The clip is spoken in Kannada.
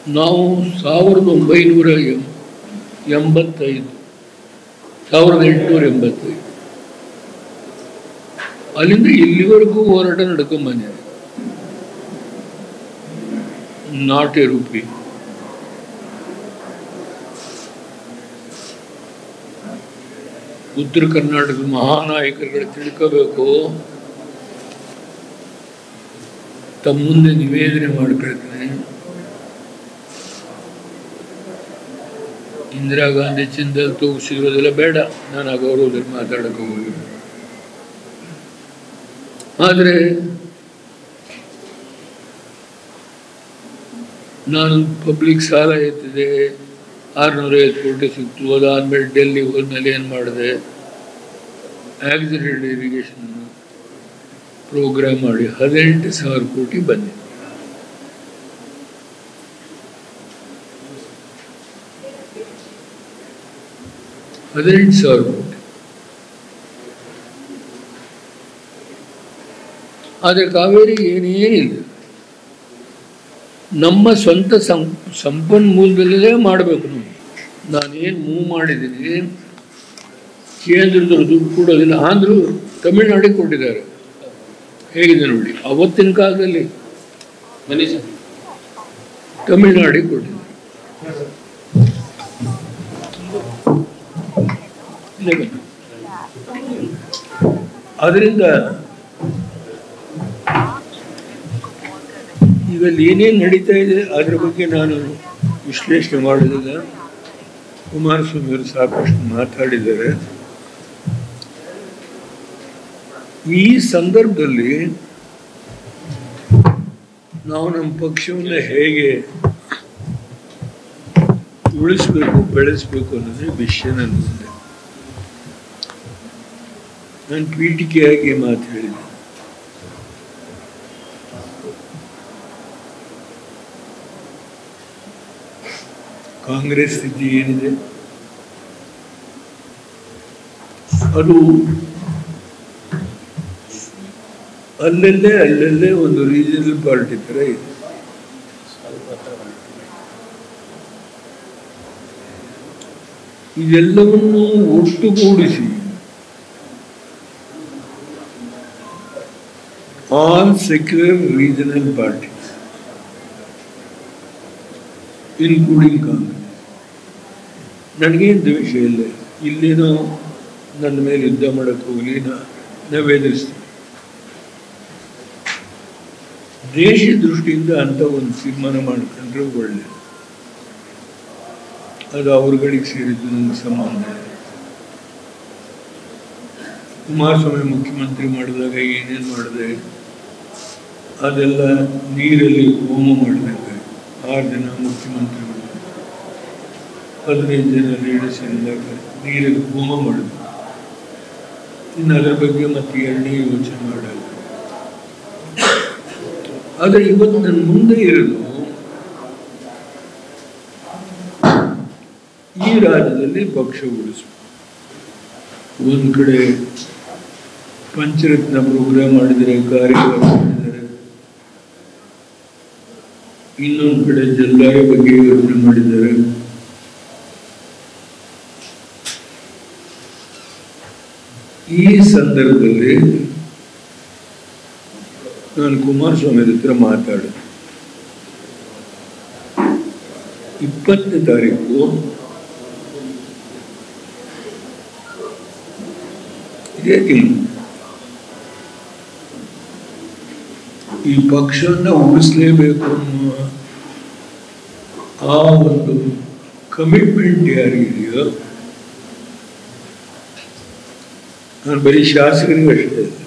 ನಾವು ಸಾವಿರದ ಒಂಬೈನೂರ ಎಂ ಎಂಬತ್ತೈದು ಸಾವಿರದ ಎಂಟುನೂರ ಎಂಬತ್ತೈದು ಅಲ್ಲಿಂದ ಇಲ್ಲಿವರೆಗೂ ಹೋರಾಟ ನಡ್ಕೊಂಬಂದಿದೆ ನಾಟ್ ಎ ರೂಪಿ ಉತ್ತರ ಕರ್ನಾಟಕದ ಮಹಾನಾಯಕರುಗಳು ತಿಳ್ಕೋಬೇಕು ತಮ್ಮ ಮುಂದೆ ನಿವೇದನೆ ಮಾಡ್ಕೊಳ್ತೇನೆ ಇಂದಿರಾ ಗಾಂಧಿ ಚಿಂದಲ್ಲಿ ತೂಗಿಸಿರೋದೆಲ್ಲ ಬೇಡ ನಾನು ಆ ಗೌರವದಲ್ಲಿ ಮಾತಾಡಕ್ಕೆ ಹೋಗಿ ಆದರೆ ನಾನು ಪಬ್ಲಿಕ್ ಸಾಲ ಎತ್ತಿದೆ ಆರುನೂರ ಐವತ್ತು ಕೋಟಿ ಸಿಕ್ತು ಅದಾದ್ಮೇಲೆ ಡೆಲ್ಲಿ ಹೋದ್ಮೇಲೆ ಏನು ಮಾಡಿದೆ ಆಕ್ಸಿಡೆಂಟ್ ಇರಿಗೇಷನ್ ಪ್ರೋಗ್ರಾಮ್ ಮಾಡಿ ಹದಿನೆಂಟು ಸಾವಿರ ಕೋಟಿ ಬಂದಿದೆ ಹದಿನೆಂಟು ಸಾವಿರ ಕೋಟಿ ಆದರೆ ಕಾವೇರಿ ಏನೇನಿಲ್ಲ ನಮ್ಮ ಸ್ವಂತ ಸಂ ಸಂಪನ್ಮೂಲದಲ್ಲೇ ಮಾಡಬೇಕು ನಾವು ನಾನೇನು ಮೂವ್ ಮಾಡಿದ್ದೀನಿ ಕೇಂದ್ರದವರು ದುಡ್ಡು ಕೊಡೋದಿಲ್ಲ ಆಂಧ್ರು ತಮಿಳ್ನಾಡಿಗೆ ಕೊಟ್ಟಿದ್ದಾರೆ ಹೇಗಿದೆ ನೋಡಿ ಅವತ್ತಿನ ಕಾಲದಲ್ಲಿ ಬನ್ನಿ ಸರ್ ತಮಿಳ್ನಾಡಿಗೆ ಕೊಟ್ಟಿದ್ದಾರೆ ಇಲ್ಲೇ ಬನ್ನಿ. ಅದರಿಂದ ಈಗ ಅಲ್ಲಿ ಏನೇನು ನಡೀತಾ ಇದೆ ಅದ್ರ ಬಗ್ಗೆ ನಾನು ವಿಶ್ಲೇಷಣೆ ಮಾಡೋದಿಲ್ಲ ಕುಮಾರಸ್ವಾಮಿ ಅವರು ಸಾಕಷ್ಟು ಮಾತಾಡಿದ್ದಾರೆ ಈ ಸಂದರ್ಭದಲ್ಲಿ ನಾವು ನಮ್ಮ ಪಕ್ಷವನ್ನು ಹೇಗೆ ಉಳಿಸ್ಬೇಕು ಬೆಳೆಸ್ಬೇಕು ಅನ್ನೋದೇ ವಿಷಯ ನನ್ನ ಮುಂದೆ ನಾನು ಪೀಠಿಕೆಯಾಗಿ ಮಾತು ಹೇಳಿದೆ ಕಾಂಗ್ರೆಸ್ ಸ್ಥಿತಿ ಏನಿದೆ ಅದು ಅಲ್ಲಲ್ಲೇ ಅಲ್ಲಲ್ಲೇ ಒಂದು ರೀಜನಲ್ ಪಾರ್ಟಿ ಥರ ಇದೆ ಇದೆಲ್ಲವನ್ನು ಒಟ್ಟುಗೂಡಿಸಿ all secular regional party including Congress ನನಗೇನು ದ್ವೇಷ ಇಲ್ಲ ಇಲ್ಲೇನೋ ನನ್ನ ಮೇಲೆ ಯುದ್ಧ ಮಾಡಕ್ಕೆ ಹೋಗಲಿ ನಾ ನಾವು ಎದುರಿಸ್ತೀವಿ ದೇಶ ದೃಷ್ಟಿಯಿಂದ ಅಂತ ಒಂದು ತೀರ್ಮಾನ ಮಾಡ್ಕೊಂಡ್ರೆ ಒಳ್ಳೆಯದು ಅದು ಅವ್ರಗಳಿಗೆ ಸೇರಿದ್ದು ನನಗೆ ಸಂಬಂಧ ಇಲ್ಲ. ಕುಮಾರಸ್ವಾಮಿ ಮುಖ್ಯಮಂತ್ರಿ ಮಾಡಿದಾಗ ಏನೇನು ಮಾಡಿದೆ ಅದೆಲ್ಲ ನೀರಲ್ಲಿ ಹೋಮ ಮಾಡಿದಂಗೆ ಆರು ಜನ ಮುಖ್ಯಮಂತ್ರಿಗಳು ಹದಿನೈದು ಜನ ಲೀಡರ್ಸ್ ಇದ್ದಾಗ ನೀರಲ್ಲಿ ಹೋಮ ಮಾಡಿದ್ರು ಇನ್ನು ಅದರ ಬಗ್ಗೆ ಮತ್ತೆ ಎರಡನೇ ಯೋಚನೆ ಮಾಡಲ್ಲ ಆದರೆ ಇವತ್ತು ನನ್ನ ಮುಂದೆ ಇರೋದು ಈ ರಾಜ್ಯದಲ್ಲಿ ಪಕ್ಷ ಉಳಿಸಬೇಕು ಒಂದು ಕಡೆ ಪಂಚರತ್ನ ಪ್ರೋಗ್ರಾಮ್ ಮಾಡಿದರೆ ಕಾರ್ಯಕ್ರಮ ಮಾಡಿದ್ದಾರೆ ಇನ್ನೊಂದು ಕಡೆ ಜಲ್ಲಾರಿ ಬಗ್ಗೆ ಯೋಚನೆ ಮಾಡಿದ್ದಾರೆ ಈ ಸಂದರ್ಭದಲ್ಲಿ ನಾನು ಕುಮಾರಸ್ವಾಮಿ ಹತ್ರ ಮಾತಾಡಿದೆ ಇಪ್ಪತ್ತನೇ ತಾರೀಕು ಇದೇ ತಿಂಗಳು ಈ ಪಕ್ಷವನ್ನು ಉಳಿಸಲೇಬೇಕು ಅನ್ನುವ ಆ ಒಂದು ಕಮಿಟ್ಮೆಂಟ್ ಯಾರಿದೆಯೋ ನಾನು ಬರೀ ಶಾಸಕರಿಗೆ ಅಷ್ಟೇ ಅಲ್ಲ.